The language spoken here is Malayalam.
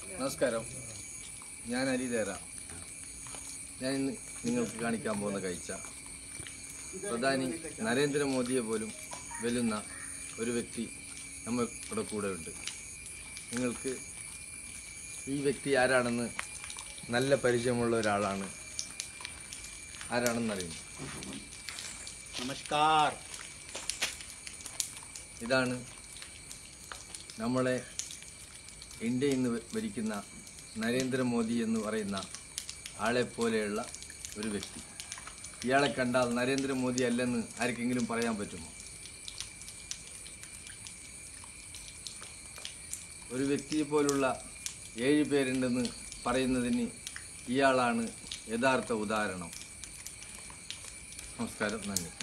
നമസ്കാരം ഞാൻ അരിതേര ഞാൻ ഇന്ന് നിങ്ങൾക്ക് കാണിക്കാൻ പോകുന്ന കാഴ്ച പ്രധാനി നരേന്ദ്രമോദിയെ പോലും വെല്ലുന്ന ഒരു വ്യക്തി നമ്മുടെ കൂടെ ഉണ്ട് നിങ്ങൾക്ക് ഈ വ്യക്തി ആരാണെന്ന് നല്ല പരിചയമുള്ള ഒരാളാണ് ആരാണെന്നറിയുന്നു നമസ്കാർ ഇതാണ് നമ്മളെ ഇന്ത്യ ഇന്ന് ഭരിക്കുന്ന നരേന്ദ്രമോദി എന്ന് പറയുന്ന ആളെ പോലെയുള്ള ഒരു വ്യക്തി ഇയാളെ കണ്ടാൽ നരേന്ദ്രമോദി അല്ലെന്ന് ആർക്കെങ്കിലും പറയാൻ പറ്റുമോ ഒരു വ്യക്തിയെ പോലുള്ള ഏഴ് പേരുണ്ടെന്ന് പറയുന്നതിന് ഇയാളാണ് യഥാർത്ഥ ഉദാഹരണം നമസ്കാരം നന്ദി